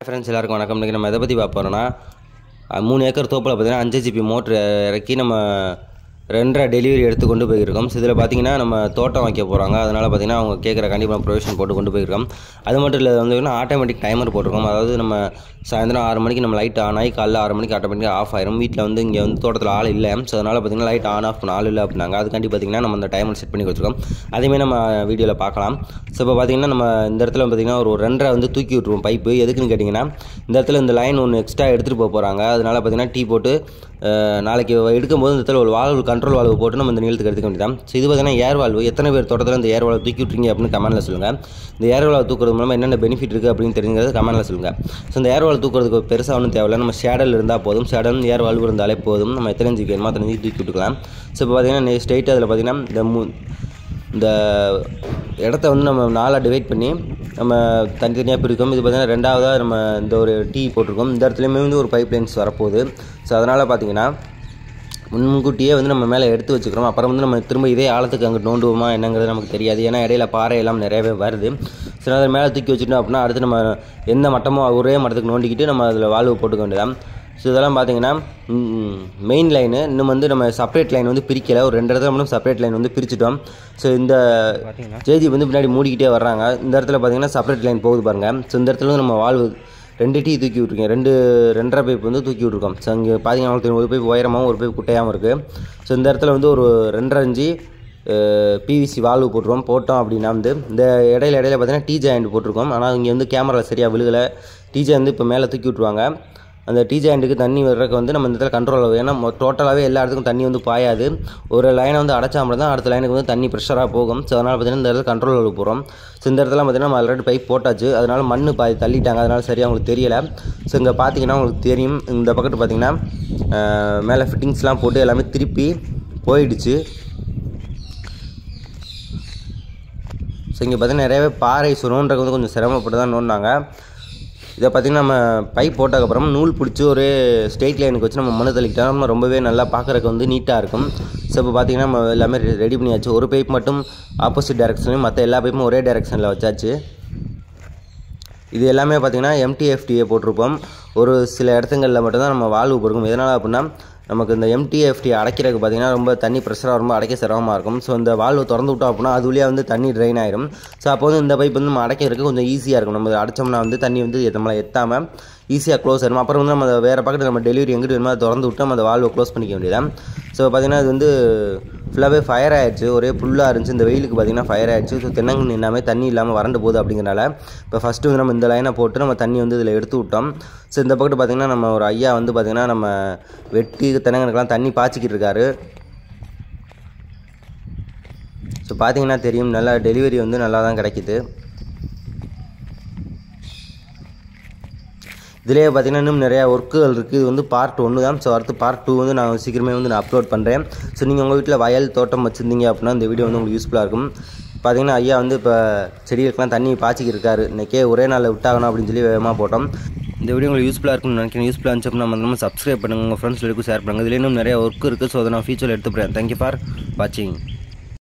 friends எல்லாருக்கும் வணக்கம் இன்றைக்கி நம்ம எதை பற்றி பார்க்க போகிறோன்னா அஹ், மூணு ஏக்கர் தோப்பில் பார்த்தீங்கன்னா அஞ்சு ஜிபி மோட்ரு இறக்கி நம்ம ரெண்டரை டெலிவரி எடுத்து கொண்டு போயிருக்கோம் ஸோ இதில் பார்த்தீங்கன்னா நம்ம தோட்டம் வைக்க போகிறாங்க அதனால் பார்த்தீங்கன்னா அவங்க கேட்குற கண்டிப்பாக ப்ரொவிஷன் போட்டு கொண்டு போயிருக்கோம் அது மட்டும் இல்லை வந்து ஆட்டோமேட்டிக் டைமர் போட்டிருக்கோம் அதாவது நம்ம சாயந்தரம் ஆறு மணிக்கு நம்ம லைட் ஆன் ஆகி காலைல ஆறு மணிக்கு ஆட்டோமேட்டிக்காக ஆஃப் ஆயிரும் வீட்டில் வந்து இங்கே வந்து தோட்டத்தில் ஆள் இல்லை ஸோ அதனால் பார்த்தீங்கன்னா லைட் ஆன் ஆஃப் பண்ண ஆள் இல்லை அப்படின்னாங்க அதுக்காண்டி பார்த்தீங்கன்னா நம்ம அந்த டைமர் செட் பண்ணி வச்சுருக்கோம் அதையுமே நம்ம வீடியோவில் பார்க்கலாம் ஸோ இப்போ பார்த்தீங்கன்னா நம்ம இந்த இடத்துல பார்த்தீங்கன்னா ஒரு ரெண்டரை வந்து தூக்கி விட்ருவோம் பைப்பு எதுக்குன்னு கேட்டிங்கன்னா இந்த இடத்துல இந்த லைன் ஒன்று எக்ஸ்ட்ரா எடுத்துகிட்டு போக போகிறாங்க அதனால் பார்த்தீங்கன்னா டீ போட்டு அஹ், நாளைக்கு எடுக்கும்போது இந்த இடத்துல ஒரு வால்வு கண்ட்ரோல் வால்வு போட்டு நம்ம இந்த நீளத்துக்கு எடுத்துக்க வேண்டியதான் ஸோ இது பார்த்தீங்கன்னா ஏர் வால்வு எத்தனை பேர் தோட்டத்தில் இந்த ஏர் வால்வு தூக்கி விட்றீங்க அப்படின்னு கமெண்ட்டில் சொல்லுங்கள் இந்த ஏர் வால்வு தூக்குறது மூலமாக என்னென்ன பெனிஃபிட் இருக்குது அப்படின்னு தெரிஞ்சுக்கிறது கமெண்ட்டில் சொல்லுங்கள் ஸோ இந்த ஏர் வால்வு தூக்குறதுக்கு பெருசாக ஒன்றும் தேவையில்லை நம்ம ஷேடல் இருந்தால் போதும் ஷேடல் ஏர் வால்வு இருந்தாலே போதும் நம்ம எத்தனை இன்ச்சுக்கு வேணுமோ அத்தனை இன்ச்சுக்கு தூக்கி விட்டுக்கலாம் ஸோ இப்போ பார்த்தீங்கன்னா ஸ்ட்ரெயிட் அதில் பார்த்தீங்கன்னா இந்த மூ இந்த இடத்த வந்து நம்ம நாலாக டிவைட் பண்ணி நம்ம தனித்தனியாக பிரிக்கோம் இது பார்த்திங்கன்னா ரெண்டாவதாக நம்ம இந்த ஒரு டீ போட்டிருக்கோம் இந்த இடத்துலையுமே வந்து ஒரு பைப் லைன்ஸ் வரப்போகுது ஸோ அதனால் பார்த்தீங்கன்னா முன்கூட்டியே வந்து நம்ம மேலே எடுத்து வச்சுக்கிறோம் அப்புறம் வந்து நம்ம திரும்ப இதே ஆழத்துக்கு அங்கே நோண்டுவோமா என்னங்கிறது நமக்கு தெரியாது ஏன்னா இடையில பாறை எல்லாம் நிறையவே வருது ஸோ அதை மேலே தூக்கி வச்சுட்டோம் அப்படின்னா அடுத்து நம்ம எந்த மட்டமோ ஒரே மட்டத்துக்கு நோண்டிக்கிட்டு நம்ம அதில் வாழ்வு போட்டுக்க வேண்டியதான் ஸோ இதெல்லாம் பார்த்தீங்கன்னா மெயின் லைனு இன்னும் வந்து நம்ம செப்பரேட் லைன் வந்து பிரிக்கலை ஒரு ரெண்டு இடத்துல மட்டும் செப்பரேட் லைன் வந்து பிரிச்சிட்டோம் ஸோ இந்த ஜேஜி வந்து பின்னாடி மூடிக்கிட்டே வர்றாங்க இந்த இடத்துல பார்த்தீங்கன்னா செப்பரேட் லைன் போகுது பாருங்கள் ஸோ இந்த இடத்துல வந்து நம்ம வாழ்வு ரெண்டு டீ தூக்கி விட்ருக்கேன் ரெண்டு ரெண்டரை பைப் வந்து தூக்கி விட்ருக்கோம் ஸோ அங்கே பார்த்தீங்கன்னா உங்களுக்கு தெரியும், ஒரு பைப் உயரமாகவும் ஒரு பைப் குட்டையாகவும் இருக்குது ஸோ இந்த இடத்துல வந்து ஒரு ரெண்டரை இன்ச்சு பிவிசி வால்வு போட்டுருவோம் போட்டோம் அப்படின்னா வந்து இந்த இடையில இடையில பார்த்தீங்கன்னா டீ ஜாயிண்ட் போட்டிருக்கோம் ஆனால் இங்கே வந்து கேமரா சரியாக விழுகலை டீ வந்து இப்போ மேலே தூக்கி விட்ருவாங்க அந்த டீ ஜாயிண்ட்டுக்கு தண்ணி வர்றதுக்கு வந்து நம்ம இந்த இடத்துல கண்ட்ரோல் ஆகும் ஏன்னா டோட்டலாகவே எல்லா இடத்துக்கும் தண்ணி வந்து பாயாது ஒரு லைனை வந்து அடைச்சா மட்டும் தான் அடுத்த லைனுக்கு வந்து தண்ணி ப்ரெஷராக போகும் ஸோ அதனால் பார்த்தீங்கன்னா இந்த இடத்துல கண்ட்ரோல் ஆக போகிறோம் ஸோ இந்த இடத்துல பார்த்தீங்கன்னா நம்ம ஆல்ரெடி பைப் போட்டாச்சு அதனால் மண் பாதி தள்ளிட்டாங்க அதனால் சரியாக அவங்களுக்கு தெரியலை ஸோ இங்கே பார்த்தீங்கன்னா உங்களுக்கு தெரியும் இந்த பக்கத்து பார்த்தீங்கன்னா அஹ், மேலே ஃபிட்டிங்ஸ்லாம் போட்டு எல்லாமே திருப்பி போயிடுச்சு ஸோ இங்கே பார்த்தீங்கன்னா நிறையவே பாறை சுரோன்றது வந்து கொஞ்சம் சிரமப்பட்டு தான் நோண்டினாங்க இதை பார்த்திங்கன்னா நம்ம பைப் போட்டதுக்கப்புறம் நூல் பிடிச்சி ஒரு ஸ்ட்ரெயிட் லைனுக்கு வச்சு நம்ம மண்ணு தள்ளிக்கிட்டா நம்ம ரொம்பவே நல்லா பார்க்குறதுக்கு வந்து நீட்டாக இருக்கும் ஸோ இப்போ பார்த்திங்கன்னா நம்ம எல்லாமே ரெடி பண்ணியாச்சு ஒரு பைப் மட்டும் ஆப்போசிட் டைரக்ஷன்லையும் மற்ற எல்லா பைப்பும் ஒரே டைரக்ஷனில் வச்சாச்சு இது எல்லாமே பார்த்திங்கன்னா எம்டிஎஃப்டிஏ போட்டிருப்போம் ஒரு சில இடத்துங்களில் மட்டும்தான் நம்ம வாழ்வு போடுவோம் எதனால் அப்படின்னா நமக்கு இந்த எம்டிஎஃப்டி அடைக்கிறதுக்கு பார்த்திங்கன்னா ரொம்ப தண்ணி ப்ரெஷராக ரொம்ப அடைக்க சிரமமாக இருக்கும் ஸோ இந்த வால்வு திறந்து விட்டோம் அப்படின்னா அது வழியாக வந்து தண்ணி ட்ரெயின் ஆயிரும் ஸோ அப்போ வந்து இந்த பைப் வந்து நம்ம அடைக்கிறதுக்கு கொஞ்சம் ஈஸியாக இருக்கும் நம்ம அடைச்சோம்னா வந்து தண்ணி வந்து நம்மளை எத்தாமல் ஈஸியாக க்ளோஸ் ஆயிரும் அப்புறம் வந்து நம்ம அதை வேறு பக்கத்தில் நம்ம டெலிவரி எங்கிட்டு வேணுமோ அதை திறந்து விட்டு நம்ம அந்த வால்வை க்ளோஸ் பண்ணிக்க வேண்டியதான் ஸோ பார்த்திங்கன்னா இது வந்து ஃபுல்லாகவே ஃபயர் ஆயிடுச்சு ஒரே ஃபுல்லாக இருந்துச்சு இந்த வெயிலுக்கு பார்த்திங்கன்னா ஃபயர் ஆயிடுச்சு ஸோ தென்னங்கன்று எல்லாமே தண்ணி இல்லாமல் வறண்டு போகுது அப்படிங்கிறனால இப்போ ஃபஸ்ட்டு வந்து நம்ம இந்த லைனை போட்டு நம்ம தண்ணி வந்து இதில் எடுத்து விட்டோம் ஸோ இந்த பக்கத்து பார்த்திங்கன்னா நம்ம ஒரு ஐயா வந்து பார்த்திங்கன்னா நம்ம வெட்டி தென்னங்கனுக்கெல்லாம் தண்ணி பாய்ச்சிக்கிட்டு இருக்காரு ஸோ பார்த்தீங்கன்னா தெரியும் நல்லா டெலிவரி வந்து நல்லா தான் கிடைக்குது இதுலேயே பார்த்தீங்கன்னா இன்னும் நிறையா ஒர்க்குகள் இருக்குது இது வந்து பார்ட் ஒன்று தான் ஸோ அடுத்து பார்ட் டூ வந்து நான் சீக்கிரமே வந்து நான் அப்லோட் பண்ணுறேன் ஸோ நீங்கள் உங்கள் வீட்டில் வயல் தோட்டம் வச்சுருந்தீங்க அப்படின்னா இந்த வீடியோ வந்து உங்களுக்கு யூஸ்ஃபுல்லாக இருக்கும் பார்த்தீங்கன்னா ஐயா வந்து இப்போ செடிகளுக்கெல்லாம் தண்ணி பாய்ச்சிக்கிட்டு இருக்காரு இன்றைக்கே ஒரே நாளில் விட்டாகணும் அப்படின்னு சொல்லி வேகமாக போட்டோம் இந்த வீடியோ உங்களுக்கு யூஸ்ஃபுல்லாக இருக்கும்னு நினைக்கிறேன் யூஸ்ஃபுல்லாக இருந்துச்சு அப்படின்னா நம்ம சப்ஸ்கிரைப் பண்ணுங்கள் உங்கள் ஃப்ரெண்ட்ஸ் ஷேர் பண்ணுங்கள் இதில் இன்னும் நிறைய ஒர்க் இருக்குது ஸோ அதை நான் ஃபியூச்சரில் எடுத்து போகிறேன் தேங்க்யூ ஃபார் வாட்சிங்